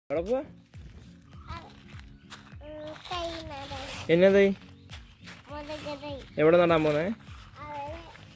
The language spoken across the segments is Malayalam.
എവിടെ പോവാ കൈ നടാൻ എന്നതായി മുളക് തൈ എവിടെ നടാൻ പോന്നേ അവരെ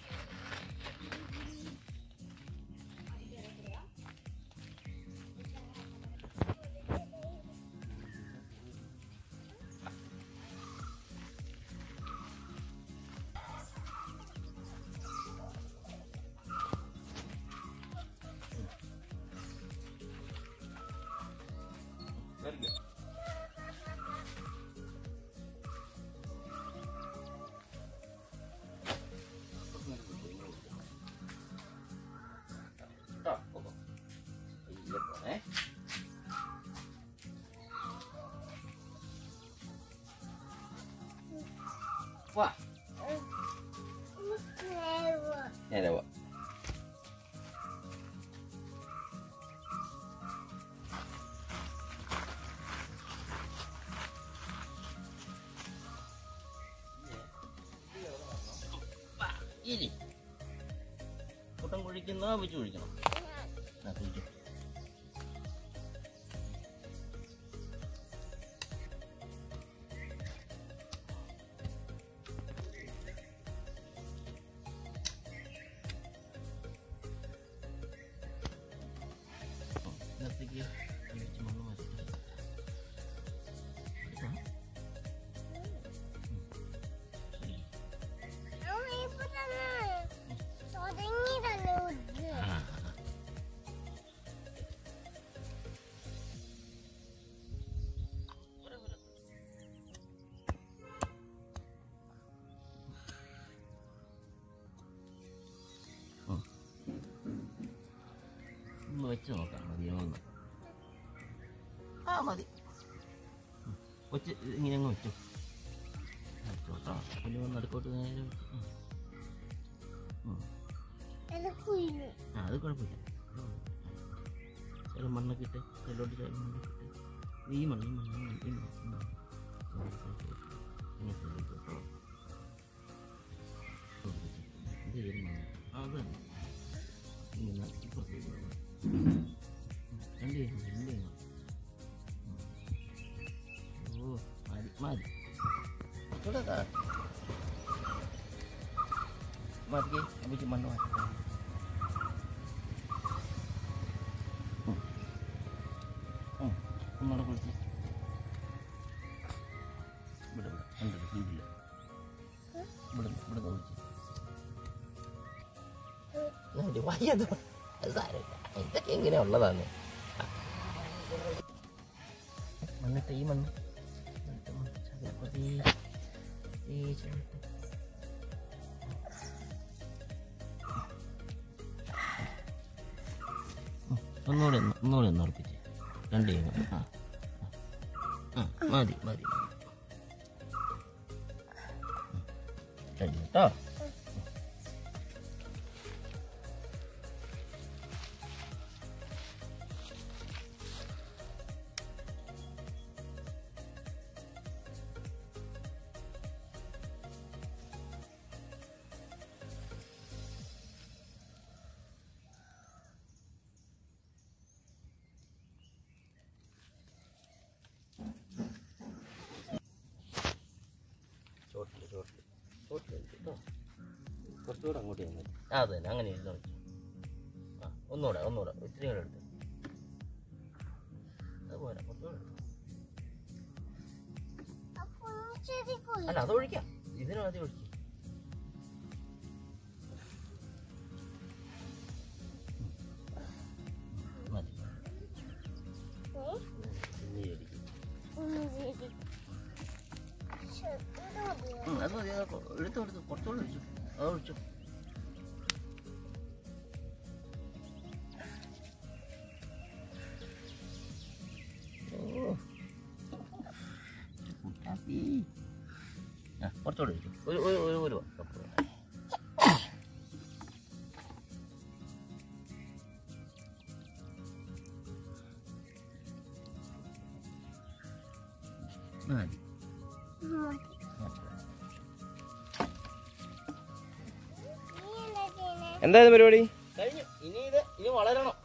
വാ നേവ നേരെ വാ ഇരി കൂട്ടം കുഴിക്കുന്നോ വെച്ച് കുഴിക്കണം ആ, കുഴിച്ചോ. ഇതിനകത്തേക്ക് കുറച്ച് മണ്ണ് മാറ്റിയിട്ട് എടുക്കണം. ശരി. അമ്മ ഇപ്പൊ തന്നെ തുടങ്ങിയതല്ലോ ഇത് ആ, ഉം. ഒന്ന് വെച്ച് നോക്കാം മതിയോന്ന് ആ മതി ഉം. കൊച്ച് ഇങ്ങനെ അങ്ങ് വെച്ചു വെച്ചോട്ടോ പിന്നെ ഒന്ന് അടുക്കോട്ട് നേരെ വെച്ചു ഉം. ഉം. അത് കുയില് ആ അത് കുഴപ്പമില്ല ചില മണ്ണൊക്കെ ഇട്ട് ചിലോട്ട് ചില മണ്ണൊക്കെ ഇട്ട് ഈ മണ്ണ് ഈ മണ്ണ് ഈ മണ്ണ്, ഈ മണ്ണ് ഇങ്ങനെ ശ്രദ്ധിക്കുക കേട്ടോ ഇത് ഏത് മണ്ണ് ആ അത് തന്നെ ഇങ്ങനെ ഇപ്പുറത്തേക്ക് വരണം. ഉം. രണ്ട് കൈ മതി, രണ്ട് കൈ മതി. ഉം. ഓ മതി മതി ഇവിടെ ദാ. മാറ്റിക്കേ അമ്മയ്ക്ക് മണ്ണ് മാറ്റി ഒന്നുകൂടെ കുളിച്ച് ഇവിടെ ഇവിടെ ഉണ്ട് വീട്ടില് ഇവിടെ ഇവിടെ കുളിച്ച് വയ്യത് സാരമില്ല ഇതൊക്കെ എങ്ങനെ ഉള്ളതാണ് മണ്ണിട്ട് ഈ മണ്ണ് മണ്ണിട്ട് മണ്ണ് ചതുരപ്പതി ഈ ചുവട്ട് ഉം, ഒന്നുകൂടെ ഒന്ന് ഒന്നുകൂടെ ഒന്ന് ഉറപ്പിച്ച് രണ്ട് കൈ കൊണ്ട്. ആ ആ. ആ മതി മതി മതി ഉം. കഴിഞ്ഞു കേട്ടോ ചോട്ടില് ചോട്ടില് ചോട്ടില് കേട്ടോ കുറച്ചുകൂടെ അങ്ങോട്ട് ചെന്ന് ആ അത് തന്നെ അങ്ങനെ ഇരുന്ന് വെച്ചു ആ ഒന്നുകൂടെ ഒന്നുകൂടെ ഇത്തിരി കൂടെ എടുത്ത് അത് പോരാ കുറച്ചുകൂടെ എടുത്ത് അപ്പൊ ശരി കുയില് അല്ല അത് ഒഴിക്കാം ഇതിനും ആദ്യം ഒഴിക്കും മതി ഇനി ഒഴിക്കും. ഉം, അത് മതി അത് കൊ- എടുത്തു എടുത്തു കുറച്ചുകൂടെ ഒഴിച്ചു അത് ഒഴിച്ചു ഓ. കുട്ടാപ്പി. ആ, കുറച്ചുകൂടെ ഒഴിച്ചു ഒരു ഒരു ഒരു ഒരു കപ്പ് മതി നീ എന്താ ചെയ്യണേ എന്തായിരുന്നു പരിപാടി കഴിഞ്ഞു ഇനി ഇത് ഇനി വളരണം